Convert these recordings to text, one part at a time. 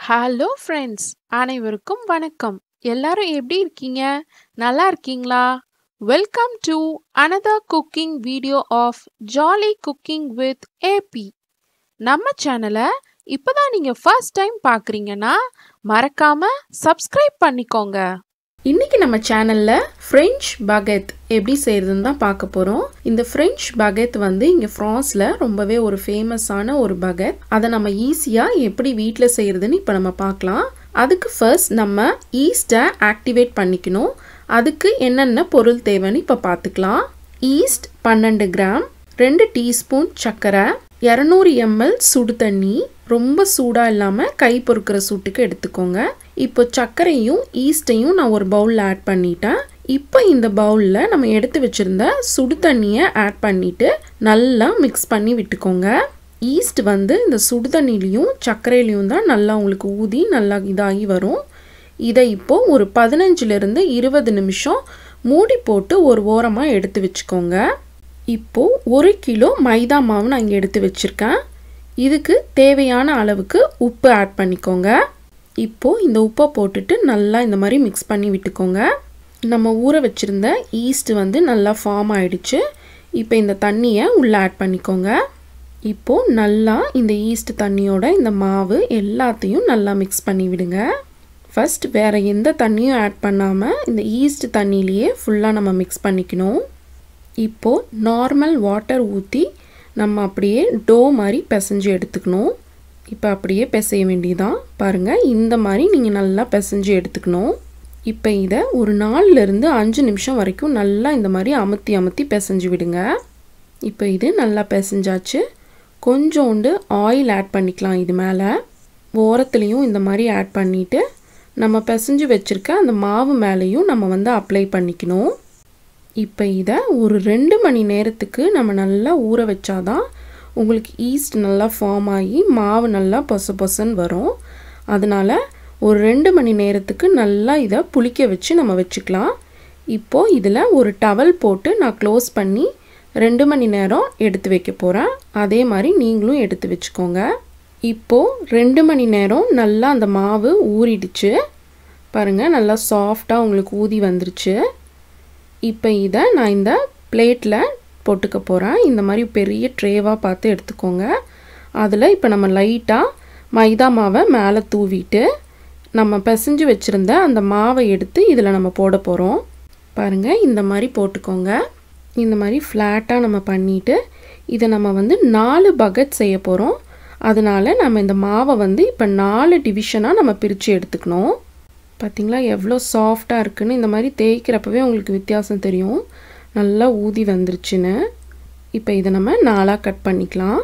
hello friends அனைவருக்கும் வணக்கம் எல்லாரும் எப்படி இருக்கீங்க நல்லா இருக்கீங்களா welcome to another cooking video of jolly cooking with AB நம்ம சேனலை இப்போதான் நீங்க ஃபர்ஸ்ட் டைம் பார்க்குறீங்கன்னா மறக்காம சப்ஸ்கிரைப் பண்ணிக்கோங்க இன்னைக்கு நம்ம சேனல்ல ஃப்ரெஞ்ச் பகெத் எப்படி செய்யறதுன்னு தான் பார்க்க போறோம் இந்த ஃப்ரெஞ்ச் பகெத் வந்து இங்க ஃப்ரான்ஸ்ல ரொம்பவே ஒரு ஃபேமஸான ஒரு பகெத் அதை நம்ம ஈஸியா எப்படி வீட்டில் செய்யறதுன்னு இப்போ நம்ம பார்க்கலாம் அதுக்கு ஃபர்ஸ்ட் நம்ம ஈஸ்ட்டை ஆக்டிவேட் பண்ணிக்கணும் அதுக்கு என்னென்ன பொருள் தேவைன்னு இப்போ பார்த்துக்கலாம் ஈஸ்ட் பன்னெண்டு கிராம் ரெண்டு டீஸ்பூன் சர்க்கரை இரநூறு எம்எல் சுடு தண்ணி ரொம்ப சூடாக இல்லாமல் கை பொறுக்கிற சூட்டுக்கு எடுத்துக்கோங்க இப்போ சர்க்கரையும் ஈஸ்ட்டையும் நான் ஒரு பவுலில் ஆட் பண்ணிட்டேன் இப்போ இந்த பவுலில் நம்ம எடுத்து வச்சுருந்த சுடு தண்ணியை ஆட் பண்ணிவிட்டு நல்லா மிக்ஸ் பண்ணி விட்டுக்கோங்க ஈஸ்ட் வந்து இந்த சுடு தண்ணிலையும் சர்க்கரையிலையும் தான் நல்லா உங்களுக்கு ஊதி நல்லா இதாகி வரும் இதை இப்போ ஒரு பதினஞ்சுலேருந்து இருபது நிமிஷம் மூடி போட்டு ஒரு ஓரமாக எடுத்து வச்சுக்கோங்க இப்போது ஒரு கிலோ மைதா மாவு நான் இங்கே எடுத்து வச்சுருக்கேன் இதுக்கு தேவையான அளவுக்கு உப்பு ஆட் பண்ணிக்கோங்க இப்போது இந்த உப்பை போட்டுட்டு நல்லா இந்த மாதிரி மிக்ஸ் பண்ணி விட்டுக்கோங்க நம்ம ஊற வச்சுருந்த ஈஸ்ட் வந்து நல்லா ஃபார்ம் ஆயிடுச்சு இப்போ இந்த தண்ணியை உள்ளே ஆட் பண்ணிக்கோங்க இப்போது நல்லா இந்த ஈஸ்ட் தண்ணியோட இந்த மாவு எல்லாத்தையும் நல்லா மிக்ஸ் பண்ணி விடுங்க ஃபஸ்ட் வேறு எந்த தண்ணியும் ஆட் பண்ணாமல் இந்த ஈஸ்ட் தண்ணியிலையே ஃபுல்லாக நம்ம மிக்ஸ் பண்ணிக்கணும் இப்போது நார்மல் வாட்டர் ஊற்றி நம்ம அப்படியே டோ மாதிரி பிசைஞ்சு எடுத்துக்கணும் இப்போ அப்படியே பிசைய வேண்டியதான் பாருங்கள் இந்த மாதிரி நீங்கள் நல்லா பிசைஞ்சு எடுத்துக்கணும் இப்போ இதை ஒரு நாலுலேருந்து அஞ்சு நிமிஷம் வரைக்கும் நல்லா இந்த மாதிரி அமுத்தி அமுத்தி பிசைஞ்சு விடுங்க இப்போ இது நல்லா பிசைஞ்சாச்சு கொஞ்சோண்டு ஆயில் ஆட் பண்ணிக்கலாம் இது மேலே ஓரத்துலேயும் இந்த மாதிரி ஆட் பண்ணிவிட்டு நம்ம பிசைஞ்சு வச்சுருக்க அந்த மாவு மேலேயும் நம்ம வந்து அப்ளை பண்ணிக்கணும் இப்போ இதை ஒரு ரெண்டு மணி நேரத்துக்கு நம்ம நல்லா ஊற வச்சாதான் உங்களுக்கு ஈஸ்ட் நல்லா ஃபார்ம் ஆகி மாவு நல்லா பொச பொசன்னு வரும் அதனால் ஒரு ரெண்டு மணி நேரத்துக்கு நல்லா இதை புளிக்க வச்சு நம்ம வச்சுக்கலாம் இப்போது இதில் ஒரு டவல் போட்டு நான் க்ளோஸ் பண்ணி ரெண்டு மணி நேரம் எடுத்து வைக்க போகிறேன் அதே மாதிரி நீங்களும் எடுத்து வச்சுக்கோங்க இப்போது ரெண்டு மணி நேரம் நல்லா அந்த மாவு ஊறிடுச்சு பாருங்கள் நல்லா சாஃப்டாக உங்களுக்கு ஊதி வந்துருச்சு இப்போ இதை நான் இந்த பிளேட்டில் போட்டுக்க போகிறேன் இந்த மாதிரி பெரிய ட்ரேவாக பார்த்து எடுத்துக்கோங்க அதில் இப்போ நம்ம லைட்டாக மைதா மாவை மேலே தூவிட்டு நம்ம பிசைஞ்சு வச்சுருந்த அந்த மாவை எடுத்து இதில் நம்ம போட போகிறோம் பாருங்கள் இந்த மாதிரி போட்டுக்கோங்க இந்த மாதிரி ஃப்ளாட்டாக நம்ம பண்ணிவிட்டு இதை நம்ம வந்து நாலு பகட் செய்ய போகிறோம் அதனால் நம்ம இந்த மாவை வந்து இப்போ நாலு டிவிஷனாக நம்ம பிரித்து எடுத்துக்கணும் பார்த்திங்களா எவ்வளோ சாஃப்டாக இருக்குன்னு இந்த மாதிரி தேய்க்கிறப்பவே உங்களுக்கு வித்தியாசம் தெரியும் நல்லா ஊதி வந்துருச்சுன்னு இப்போ இதை நம்ம நாலாக கட் பண்ணிக்கலாம்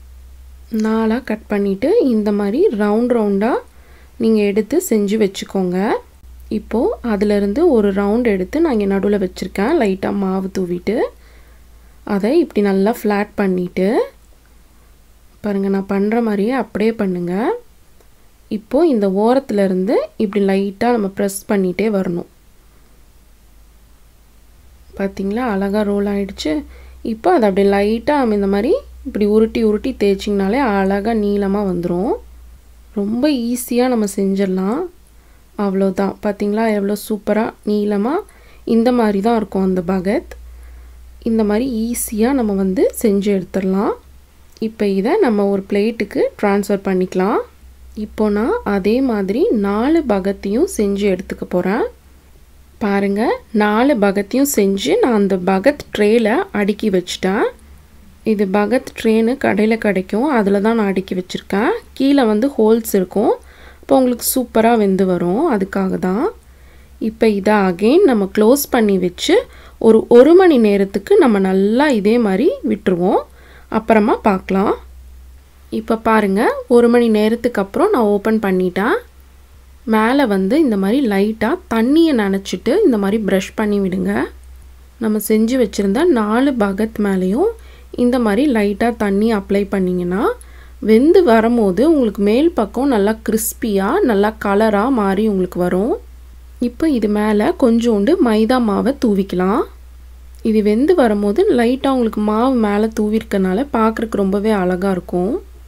நாலாக கட் பண்ணிவிட்டு இந்த மாதிரி ரவுண்ட் ரவுண்டாக நீங்கள் எடுத்து செஞ்சு வச்சுக்கோங்க இப்போது அதிலிருந்து ஒரு ரவுண்ட் எடுத்து நான் இங்கே நடுவில் வச்சுருக்கேன் லைட்டாக மாவு தூவிட்டு அதை இப்படி நல்லா ஃப்ளாட் பண்ணிவிட்டு பாருங்கள் நான் பண்ணுற மாதிரியே அப்படியே பண்ணுங்கள் இப்போது இந்த ஓரத்துலேருந்து இப்படி லைட்டாக நம்ம ப்ரெஸ் பண்ணிகிட்டே வரணும் பார்த்திங்களா அழகாக ரோல் ஆகிடுச்சு இப்போ அதை அப்படியே லைட்டாக நம்ம இந்த மாதிரி இப்படி உருட்டி உருட்டி தேய்ச்சிங்கனாலே அழகாக நீளமாக வந்துடும் ரொம்ப ஈஸியாக நம்ம செஞ்சிடலாம் அவ்வளோதான் பார்த்திங்களா எவ்வளோ சூப்பராக நீளமாக இந்த மாதிரி தான் இருக்கும் அந்த பகத் இந்த மாதிரி ஈஸியாக நம்ம வந்து செஞ்சு எடுத்துடலாம் இப்போ இதை நம்ம ஒரு பிளேட்டுக்கு ட்ரான்ஸ்ஃபர் பண்ணிக்கலாம் இப்போ நான் அதே மாதிரி நாலு பகத்தையும் செஞ்சு எடுத்துக்க போகிறேன் பாருங்கள் நாலு பகத்தையும் செஞ்சு நான் அந்த பகத் ட்ரேயில் அடுக்கி வச்சிட்டேன் இது பகத் ட்ரேன்னு கடையில் கிடைக்கும் அதில் தான் நான் அடுக்கி வச்சுருக்கேன் கீழே வந்து ஹோல்ஸ் இருக்கும் இப்போ உங்களுக்கு சூப்பராக வெந்து வரும் அதுக்காக தான் இப்போ இதை அகெயின் நம்ம க்ளோஸ் பண்ணி வச்சு ஒரு ஒரு மணி நேரத்துக்கு நம்ம நல்லா இதே மாதிரி விட்டுருவோம் அப்புறமா பார்க்கலாம் இப்போ பாருங்கள் ஒரு மணி நேரத்துக்கு அப்புறம் நான் ஓப்பன் பண்ணிட்டேன் மேலே வந்து இந்த மாதிரி லைட்டாக தண்ணியை நனைச்சிட்டு இந்த மாதிரி ப்ரஷ் பண்ணி விடுங்க நம்ம செஞ்சு வச்சுருந்த நாலு பகத் மேலேயும் இந்த மாதிரி லைட்டாக தண்ணி அப்ளை பண்ணிங்கன்னா வெந்து வரும்போது உங்களுக்கு மேல் பக்கம் நல்லா கிறிஸ்பியாக நல்லா கலராக மாறி உங்களுக்கு வரும் இப்போ இது மேலே கொஞ்சோண்டு மைதா மாவை தூவிக்கலாம் இது வெந்து வரும்போது லைட்டாக உங்களுக்கு மாவு மேலே தூவிருக்கனால பார்க்குறக்கு ரொம்பவே அழகாக இருக்கும்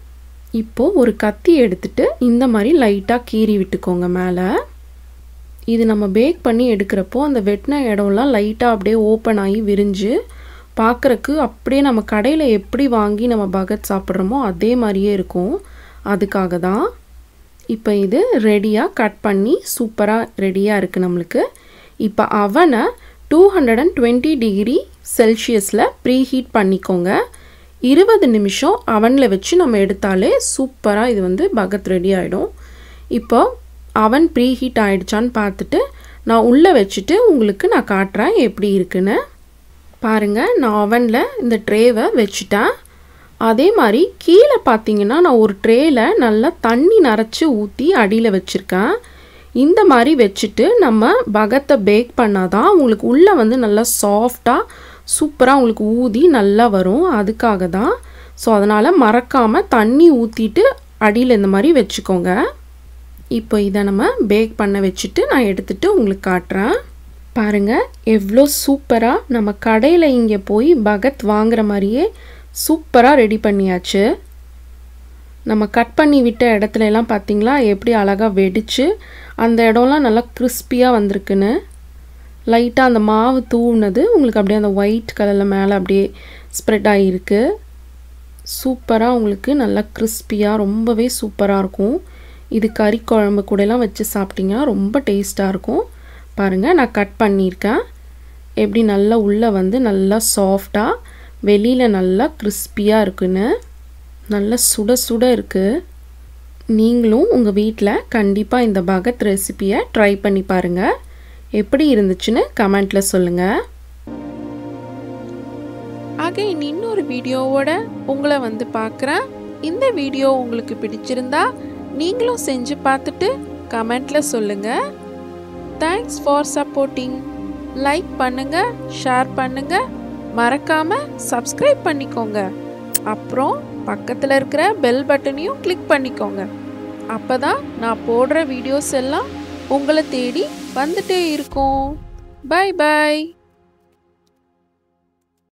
இப்போது ஒரு கத்தி எடுத்துட்டு இந்த மாதிரி லைட்டாக கீறி விட்டுக்கோங்க மேலே இது நம்ம பேக் பண்ணி எடுக்கிறப்போ அந்த வெட்டின இடம்லாம் லைட்டாக அப்படியே ஓப்பன் ஆகி விரிஞ்சு பார்க்குறக்கு அப்படியே நம்ம கடையில் எப்படி வாங்கி நம்ம பகத் சாப்பிட்றோமோ அதே மாதிரியே இருக்கும் அதுக்காக தான் இப்போ இது ரெடியாக கட் பண்ணி சூப்பராக ரெடியாக இருக்குது நம்மளுக்கு இப்போ அவனை two hundred and twenty degree செல்சியஸில் ப்ரீ ஹீட் பண்ணிக்கோங்க இருபது நிமிஷம் அவனில் வச்சு நம்ம எடுத்தாலே சூப்பராக இது வந்து பகத் ரெடி ஆகிடும் இப்போ அவன் ப்ரீ ஹீட் ஆகிடுச்சான்னு பார்த்துட்டு நான் உள்ளே வச்சுட்டு உங்களுக்கு நான் காட்டுறேன் எப்படி இருக்குன்னு பாருங்கள் நான் அவனில் இந்த ட்ரேவை வச்சுட்டேன் அதே மாதிரி கீழே பார்த்தீங்கன்னா நான் ஒரு ட்ரேயில் நல்லா தண்ணி நரைச்சி ஊற்றி அடியில் வச்சுருக்கேன் இந்த மாதிரி வச்சுட்டு நம்ம பகத்தை பேக் பண்ணால் தான் உங்களுக்கு உள்ளே வந்து நல்லா சாஃப்டாக சூப்பராக உங்களுக்கு ஊதி நல்லா வரும் அதுக்காக தான் ஸோ அதனால் மறக்காமல் தண்ணி ஊற்றிட்டு அடியில் இந்த மாதிரி வச்சுக்கோங்க இப்போ இதை நம்ம பேக் பண்ண வச்சுட்டு நான் எடுத்துகிட்டு உங்களுக்கு காட்டுறேன் பாருங்கள் எவ்வளோ சூப்பராக நம்ம கடையில் இங்கே போய் பகத் வாங்குற மாதிரியே சூப்பராக ரெடி பண்ணியாச்சு நம்ம கட் பண்ணி விட்ட இடத்துல எல்லாம் பார்த்தீங்களா எப்படி அழகாக வெடிச்சு அந்த இடம்லாம் நல்லா கிறிஸ்பியாக வந்திருக்குன்னு லைட்டாக அந்த மாவு தூவுனது உங்களுக்கு அப்படியே அந்த ஒயிட் கலரில் மேலே அப்படியே ஸ்ப்ரெட் ஆகிருக்கு சூப்பராக உங்களுக்கு நல்லா கிறிஸ்பியாக ரொம்பவே சூப்பராக இருக்கும் இது கறி குழம்பு கூடலாம் வச்சு சாப்பிட்டிங்கன்னா ரொம்ப டேஸ்ட்டாக இருக்கும் பாருங்கள் நான் கட் பண்ணியிருக்கேன் எப்படி நல்லா உள்ளே வந்து நல்லா சாஃப்டாக வெளியில் நல்லா கிறிஸ்பியாக இருக்குன்னு நல்லா சுட சுட இருக்குது நீங்களும் உங்கள் வீட்டில் கண்டிப்பாக இந்த பகத் ரெசிப்பியை ட்ரை பண்ணி பாருங்கள் எப்படி இருந்துச்சுன்னு கமெண்ட்டில் சொல்லுங்கள் அகைன் இன்னொரு வீடியோவோட உங்களை வந்து பார்க்குறேன் இந்த வீடியோ உங்களுக்கு பிடிச்சிருந்தா நீங்களும் செஞ்சு பார்த்துட்டு கமெண்ட்டில் சொல்லுங்கள் தேங்க்ஸ் ஃபார் சப்போர்ட்டிங் லைக் பண்ணுங்கள் ஷேர் பண்ணுங்கள் மறக்காமல் சப்ஸ்கிரைப் பண்ணிக்கோங்க அப்புறம் பக்கத்தில் இருக்கிற பெல் பட்டனையும் கிளிக் பண்ணிக்கோங்க அப்போ தான் நான் போடுற வீடியோஸ் எல்லாம் உங்களை தேடி வந்துட்டே இருக்கும் பை பாய்